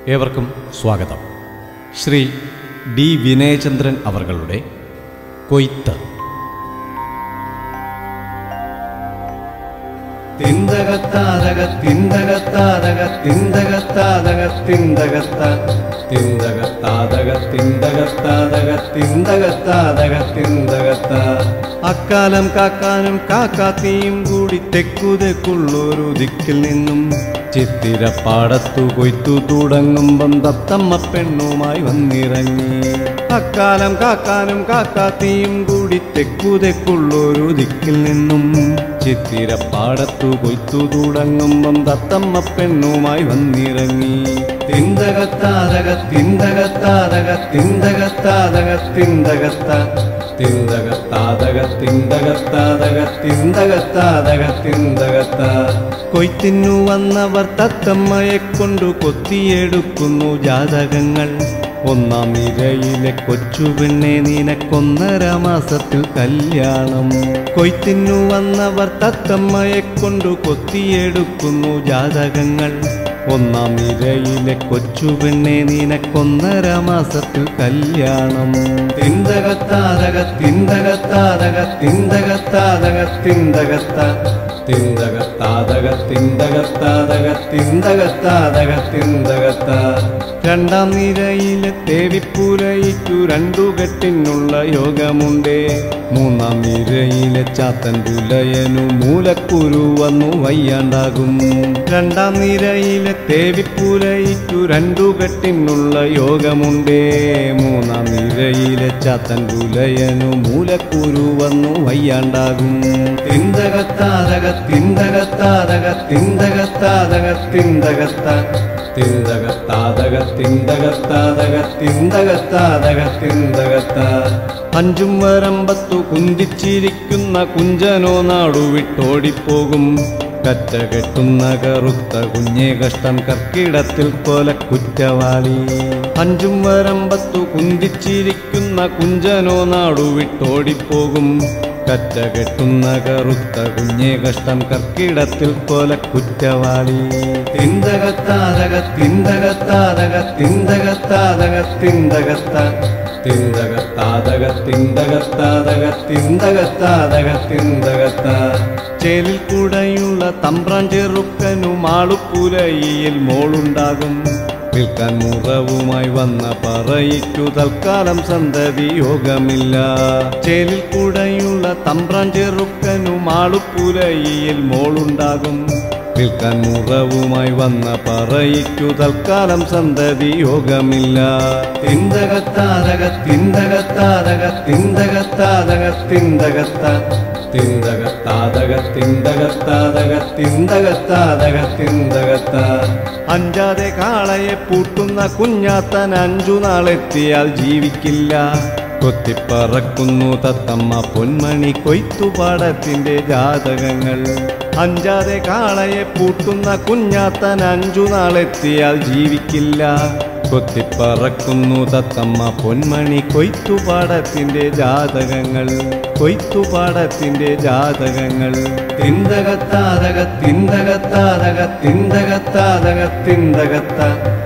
ഏവർക്കും സ്വാഗതം ശ്രീ ഡി വിനയചന്ദ്രൻ അവർകളുടെ കൊയ്ത്ത് തിന്തകത്താതക തിന്തകത്താതക തിന്തകത്താതക തിന്തകത്ത തിന്തകത്താതക തിന്തകത്താതക തിന്തകത്താതക തിന്തകത്ത അക്കാലം കാക്കാനും കാക്കാത്തിയും കൂടി തെക്കു തെക്കുള്ളൊരു ദിക്കിൽ നിന്നും ചിത്തിരപ്പാടത്തു കൊയ്ത്തു തുടങ്ങുമ്പം തത്തമ്മ പെണ്ണുമായി വന്നിറങ്ങി അക്കാലം കാക്കാനും കാക്കാത്തിയും കൂടി തെക്കു തെക്കുള്ളൊരു ദിക്കിൽ നിന്നും ചിത്തിരപ്പാടത്തു കൊയ്ത്തു തുടങ്ങുമ്പം തത്തമ്മ പെണ്ണുമായി വന്നിറങ്ങി തിന്തകത്താതക തിന്തകത്താതക തിന്തകത്താതക തിന്തകത്ത തിന്തകത്താതക തിന്തകത്താതക തിന്തകത്താതക തിന്തകത്ത കൊയ്ത്തിനു വന്നവർ തത്തമ്മയെ കൊണ്ടു കൊത്തിയെടുക്കുന്നു ജാതകങ്ങൾ ഒന്നാം നിരയിലെ കൊച്ചുപെണ്ണെ നിനക്കൊന്നര മാസത്തിൽ കല്യാണം കൊയ്ത്തിനു വന്നവർ തത്തമ്മയെ കൊണ്ടു കൊത്തിയെടുക്കുന്നു ജാതകങ്ങൾ ഒന്നാം നിരയിലെ കൊച്ചുപെണ്ണെ നിനക്കൊന്നര മാസത്തിൽ കല്യാണം തിന്തകത്താതക തിന്തകത്താതക തിന്തകത്താതക തിന്തകത്ത തിന്തകത്താതക തിന്തകത്താതക തിന്തകത്താതക തിന്തകത്ത രണ്ടാം നിരയിലെ തേവിപ്പുരയിക്കു രണ്ടു കെട്ടിനുള്ള യോഗമുണ്ടേ മൂന്നാം നിരയിലെ ചാത്തൻ പുലയനു മൂലക്കുരു വന്നു വയ്യാണ്ടാകും രണ്ടാം നിരയിലെ തേവിപ്പുരയിക്കു രണ്ടു കെട്ടിനുള്ള യോഗമുണ്ടേ മൂന്നാം നിരയിലെ ചാത്തൻ പുലയനു മൂലക്കുരു വന്നു വയ്യാണ്ടാകും തിന്തകത്താതക തിന്തകത്താതക തിന്തകത്താതക തിന്തകത്ത തിന്തകത്താതക തിന്തകത്താതക തിന്തകത്താതക തിന്തകത്ത അഞ്ചും വരമ്പത്തു കുന്തിച്ചിരിക്കുന്ന കുഞ്ചനോ നാടു വിട്ടോടിപ്പോകും കറ്റ കെട്ടുന്ന കറുത്ത കുഞ്ഞേ കഷ്ടം കർക്കിടത്തിൽ കൊല കുറ്റവാളി അഞ്ചും വരമ്പത്തു കുന്തിച്ചിരിക്കുന്ന കുഞ്ചനോ നാടു വിട്ടോടിപ്പോകും കറ്റ കെട്ടുന്ന കറുത്ത കുഞ്ഞേ കഷ്ടം കർക്കിടത്തിൽ കൊല കുറ്റവാളി തിന്തകത്താതക തിന്തകത്താതക തിന്തകത്താതക തിന്തകത്ത തിന്തകത്താതക തിന്തകത്താതക തിന്തകത്താതക തിന്തകത്ത ചേലിൽ കൂടെയുള്ള തമ്പ്രാൻ ചെറുക്കനു മാളുപ്പുലയിൽ മോളുണ്ടാകും വിൽക്കാൻ മുറവുമായി വന്ന പറയിക്കു തൽക്കാലം സന്തതി യോഗമില്ല ചേലിൽ കൂടെയുള്ള തമ്പ്രാൻ ചെറുക്കനു മാളുപ്പുലയിൽ മോളുണ്ടാകും വിൽക്കാൻ മുറവുമായി വന്ന പറയിക്കു തൽക്കാലം സന്തതി യോഗമില്ല തിന്തകത്താതക തിന്തകത്താതക തിന്തകത്താതക തിന്തകത്ത തിന്തകത്താതക തിന്തകത്താതക തിന്തകത്താതക തിന്തകത്ത അഞ്ചാതെ കാളയെ പൂട്ടുന്ന കുഞ്ഞാത്തൻ അഞ്ചു നാളെത്തിയാൽ ജീവിക്കില്ല കൊത്തിപ്പറക്കുന്നു തത്തമ്മ പൊന്മണി കൊയ്ത്തുപാടത്തിന്റെ ജാതകങ്ങൾ അഞ്ചാതെ കാളയെ പൂട്ടുന്ന കുഞ്ഞാത്തൻ അഞ്ചു നാളെത്തിയാൽ ജീവിക്കില്ല കൊത്തിപ്പറക്കുന്നു തത്തമ്മ പൊന്മണി കൊയ്ത്തുപാടത്തിന്റെ ജാതകങ്ങൾ കൊയ്ത്തുപാടത്തിന്റെ ജാതകങ്ങൾ തിന്തകത്താതക തിന്തകത്താതക തിന്തകത്താതക തിന്തകത്ത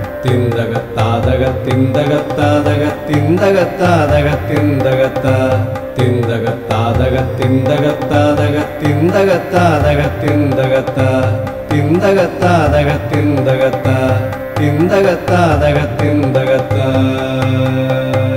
തിന്തകത്താതക തിന്തകത്താതക തിന്തകത്താതക തിന്തകത്ത തിന്തകത്താതക തിന്തകത്താതക തിന്തകത്താതക തിന്തകത്ത തിന്തകത്താതക തിന്തകത്ത തിന്തകത്താതക തിന്തകത്ത